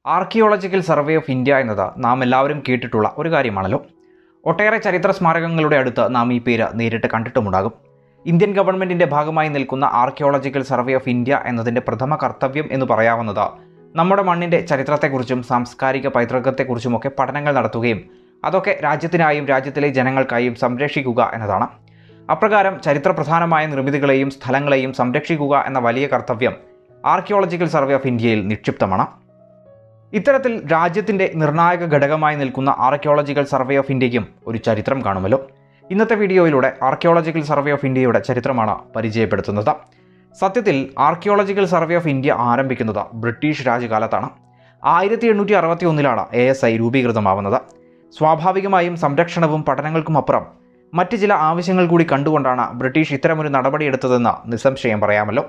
archaeological survey of India എന്നത് നാം എല്ലാവരും കേട്ടിട്ടുള്ള ഒരു കാര്യമാണല്ലോ ഒട്ടേറെ ചരിത്ര സ്മാരകങ്ങളുടെ അടുത്ത് നാം ഈ പേര് നേരിട്ട് കണ്ടിട്ടുമുണ്ടാകും ഇന്ത്യൻ ഗവൺമെൻറ്റിൻ്റെ ഭാഗമായി നിൽക്കുന്ന ആർക്കിയോളജിക്കൽ സർവേ ഓഫ് ഇന്ത്യ എന്നതിൻ്റെ പ്രഥമ കർത്തവ്യം എന്ന് പറയാവുന്നത് നമ്മുടെ മണ്ണിൻ്റെ ചരിത്രത്തെക്കുറിച്ചും സാംസ്കാരിക പൈതൃകത്തെക്കുറിച്ചുമൊക്കെ പഠനങ്ങൾ നടത്തുകയും അതൊക്കെ രാജ്യത്തിനായും രാജ്യത്തിലെ ജനങ്ങൾക്കായും സംരക്ഷിക്കുക എന്നതാണ് അപ്രകാരം ചരിത്രപ്രധാനമായ നിർമ്മിതികളെയും സ്ഥലങ്ങളെയും സംരക്ഷിക്കുക എന്ന വലിയ കർത്തവ്യം ആർക്കിയോളജിക്കൽ സർവേ ഓഫ് ഇന്ത്യയിൽ നിക്ഷിപ്തമാണ് ഇത്തരത്തിൽ രാജ്യത്തിൻ്റെ നിർണായക ഘടകമായി നിൽക്കുന്ന ആർക്കിയോളജിക്കൽ സർവേ ഓഫ് ഇന്ത്യയ്ക്കും ഒരു ചരിത്രം കാണുമല്ലോ ഇന്നത്തെ വീഡിയോയിലൂടെ ആർക്കിയോളജിക്കൽ സർവേ ഓഫ് ഇന്ത്യയുടെ ചരിത്രമാണ് പരിചയപ്പെടുത്തുന്നത് സത്യത്തിൽ ആർക്കിയോളജിക്കൽ സർവേ ഓഫ് ഇന്ത്യ ആരംഭിക്കുന്നത് ബ്രിട്ടീഷ് രാജകാലത്താണ് ആയിരത്തി എണ്ണൂറ്റി അറുപത്തി ഒന്നിലാണ് എ എസ് ഐ രൂപീകൃതമാവുന്നത് സ്വാഭാവികമായും സംരക്ഷണവും പഠനങ്ങൾക്കുമപ്പുറം മറ്റ് ചില ആവശ്യങ്ങൾ കൂടി കണ്ടുകൊണ്ടാണ് ബ്രിട്ടീഷ് ഇത്തരമൊരു നടപടിയെടുത്തതെന്ന് നിസ്സംശയം പറയാമല്ലോ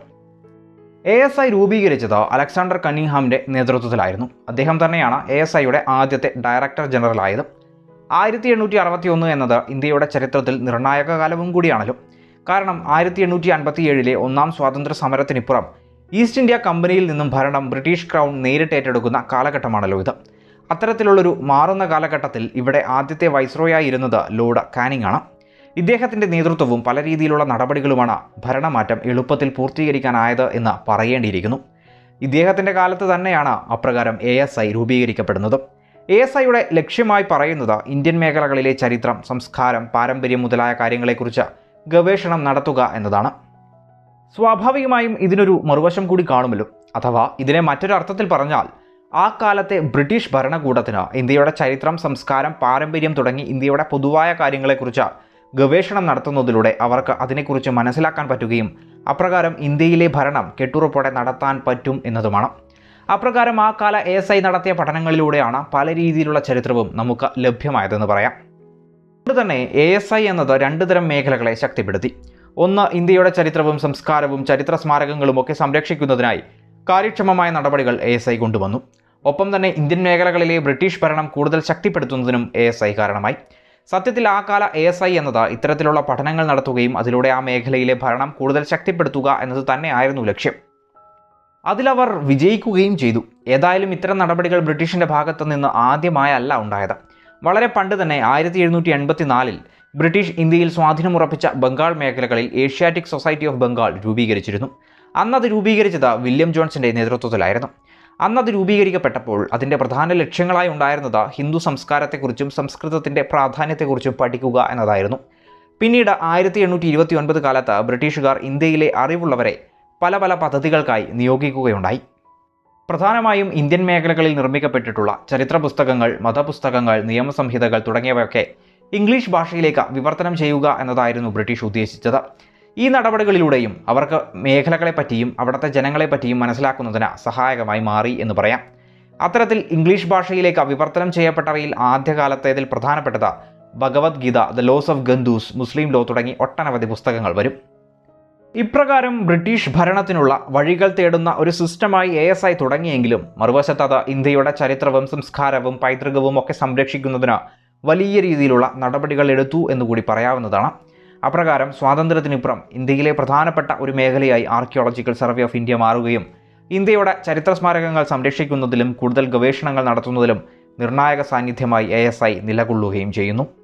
എ എസ് ഐ രൂപീകരിച്ചത് അലക്സാണ്ടർ കന്നിംഗ്ഹാമിൻ്റെ നേതൃത്വത്തിലായിരുന്നു അദ്ദേഹം തന്നെയാണ് എ എസ് ഐയുടെ ആദ്യത്തെ ഡയറക്ടർ ജനറലായത് ആയിരത്തി എണ്ണൂറ്റി അറുപത്തി ഒന്ന് എന്നത് ഇന്ത്യയുടെ ചരിത്രത്തിൽ നിർണായക കാലവും കൂടിയാണല്ലോ കാരണം ആയിരത്തി എണ്ണൂറ്റി അൻപത്തി ഏഴിലെ ഒന്നാം സ്വാതന്ത്ര്യ സമരത്തിനിപ്പുറം ഈസ്റ്റ് ഇന്ത്യ കമ്പനിയിൽ നിന്നും ഭരണം ബ്രിട്ടീഷ് ക്രൗൺ നേരിട്ട് ഏറ്റെടുക്കുന്ന കാലഘട്ടമാണല്ലോ ഇത് അത്തരത്തിലുള്ളൊരു മാറുന്ന കാലഘട്ടത്തിൽ ഇവിടെ ആദ്യത്തെ വൈസ്രോയായി ഇരുന്നത് ലോർഡ് കാനിങ് ആണ് ഇദ്ദേഹത്തിൻ്റെ നേതൃത്വവും പല രീതിയിലുള്ള നടപടികളുമാണ് ഭരണമാറ്റം എളുപ്പത്തിൽ പൂർത്തീകരിക്കാനായത് എന്ന് പറയേണ്ടിയിരിക്കുന്നു ഇദ്ദേഹത്തിൻ്റെ കാലത്ത് തന്നെയാണ് അപ്രകാരം എ എസ് ഐ രൂപീകരിക്കപ്പെടുന്നത് എ എസ് ഐയുടെ ലക്ഷ്യമായി പറയുന്നത് ഇന്ത്യൻ മേഖലകളിലെ ചരിത്രം സംസ്കാരം പാരമ്പര്യം മുതലായ കാര്യങ്ങളെക്കുറിച്ച് ഗവേഷണം നടത്തുക എന്നതാണ് സ്വാഭാവികമായും ഇതിനൊരു മറുവശം കൂടി കാണുമല്ലോ അഥവാ ഇതിനെ മറ്റൊരു അർത്ഥത്തിൽ പറഞ്ഞാൽ ആ കാലത്തെ ബ്രിട്ടീഷ് ഭരണകൂടത്തിന് ഇന്ത്യയുടെ ചരിത്രം സംസ്കാരം പാരമ്പര്യം തുടങ്ങി ഇന്ത്യയുടെ പൊതുവായ കാര്യങ്ങളെക്കുറിച്ച് ഗവേഷണം നടത്തുന്നതിലൂടെ അവർക്ക് അതിനെക്കുറിച്ച് മനസ്സിലാക്കാൻ പറ്റുകയും അപ്രകാരം ഇന്ത്യയിലെ ഭരണം കെട്ടുറപ്പോടെ നടത്താൻ പറ്റും എന്നതുമാണ് അപ്രകാരം ആ കാല എ എസ് ഐ നടത്തിയ പഠനങ്ങളിലൂടെയാണ് പല രീതിയിലുള്ള ചരിത്രവും നമുക്ക് ലഭ്യമായതെന്ന് പറയാം അതുകൊണ്ട് തന്നെ എ എസ് ഐ എന്നത് രണ്ട് തരം മേഖലകളെ ശക്തിപ്പെടുത്തി ഒന്ന് ഇന്ത്യയുടെ ചരിത്രവും സംസ്കാരവും ചരിത്ര സ്മാരകങ്ങളും ഒക്കെ സംരക്ഷിക്കുന്നതിനായി കാര്യക്ഷമമായ നടപടികൾ എ എസ് ഐ കൊണ്ടുവന്നു ഒപ്പം തന്നെ ഇന്ത്യൻ മേഖലകളിലെ ബ്രിട്ടീഷ് ഭരണം കൂടുതൽ ശക്തിപ്പെടുത്തുന്നതിനും എ എസ് ഐ കാരണമായി സത്യത്തിൽ ആ കാല എ എസ് ഐ എന്നത് ഇത്തരത്തിലുള്ള പഠനങ്ങൾ നടത്തുകയും അതിലൂടെ ആ മേഖലയിലെ ഭരണം കൂടുതൽ ശക്തിപ്പെടുത്തുക എന്നത് തന്നെയായിരുന്നു ലക്ഷ്യം അതിലവർ വിജയിക്കുകയും ചെയ്തു ഏതായാലും ഇത്തരം നടപടികൾ ബ്രിട്ടീഷിൻ്റെ ഭാഗത്തു നിന്ന് ആദ്യമായല്ല ഉണ്ടായത് വളരെ പണ്ട് തന്നെ ആയിരത്തി എഴുന്നൂറ്റി എൺപത്തി നാലിൽ ബ്രിട്ടീഷ് ഇന്ത്യയിൽ സ്വാധീനമുറപ്പിച്ച ബംഗാൾ മേഖലകളിൽ ഏഷ്യാറ്റിക് സൊസൈറ്റി ഓഫ് ബംഗാൾ രൂപീകരിച്ചിരുന്നു അന്നത് രൂപീകരിച്ചത് വില്യം ജോൺസിൻ്റെ നേതൃത്വത്തിലായിരുന്നു അന്നത് രൂപീകരിക്കപ്പെട്ടപ്പോൾ അതിൻ്റെ പ്രധാന ലക്ഷ്യങ്ങളായി ഉണ്ടായിരുന്നത് ഹിന്ദു സംസ്കാരത്തെക്കുറിച്ചും സംസ്കൃതത്തിൻ്റെ പ്രാധാന്യത്തെക്കുറിച്ചും പഠിക്കുക എന്നതായിരുന്നു പിന്നീട് ആയിരത്തി എണ്ണൂറ്റി ഇരുപത്തി ഒൻപത് കാലത്ത് ബ്രിട്ടീഷുകാർ ഇന്ത്യയിലെ അറിവുള്ളവരെ പല പല പദ്ധതികൾക്കായി നിയോഗിക്കുകയുണ്ടായി പ്രധാനമായും ഇന്ത്യൻ മേഖലകളിൽ നിർമ്മിക്കപ്പെട്ടിട്ടുള്ള ചരിത്ര പുസ്തകങ്ങൾ മതപുസ്തകങ്ങൾ നിയമസംഹിതകൾ തുടങ്ങിയവയൊക്കെ ഇംഗ്ലീഷ് ഭാഷയിലേക്ക് വിവർത്തനം ചെയ്യുക എന്നതായിരുന്നു ബ്രിട്ടീഷ് ഉദ്ദേശിച്ചത് ഈ നടപടികളിലൂടെയും അവർക്ക് മേഖലകളെപ്പറ്റിയും അവിടുത്തെ ജനങ്ങളെപ്പറ്റിയും മനസ്സിലാക്കുന്നതിന് സഹായകമായി മാറി എന്ന് പറയാം അത്തരത്തിൽ ഇംഗ്ലീഷ് ഭാഷയിലേക്ക് വിവർത്തനം ചെയ്യപ്പെട്ടവയിൽ ആദ്യകാലത്തേതിൽ പ്രധാനപ്പെട്ടത് Bhagavad Gita the laws of Gentoos Muslim law തുടങ്ങി ഒട്ടനവധി പുസ്തകങ്ങൾ വരും ഇപ്രകാരം ബ്രിട്ടീഷ് ഭരണത്തിനുള്ള വഴികൾ തേടുന്ന ഒരു സിസ്റ്റമായി എ എസ് ഐ തുടങ്ങിയെങ്കിലും മറുവശത്ത് അത് ഇന്ത്യയുടെ ചരിത്രവും സംസ്കാരവും പൈതൃകവും ഒക്കെ സംരക്ഷിക്കുന്നതിന് വലിയ രീതിയിലുള്ള നടപടികൾ എടുത്തു എന്നുകൂടി പറയാവുന്നതാണ് അപ്രകാരം സ്വാതന്ത്ര്യത്തിനിപ്പുറം ഇന്ത്യയിലെ പ്രധാനപ്പെട്ട ഒരു മേഖലയായി ആർക്കിയോളജിക്കൽ സർവേ ഓഫ് ഇന്ത്യ മാറുകയും ഇന്ത്യയുടെ ചരിത്ര സ്മാരകങ്ങൾ സംരക്ഷിക്കുന്നതിലും കൂടുതൽ ഗവേഷണങ്ങൾ നടത്തുന്നതിലും നിർണായക സാന്നിധ്യമായി എ നിലകൊള്ളുകയും ചെയ്യുന്നു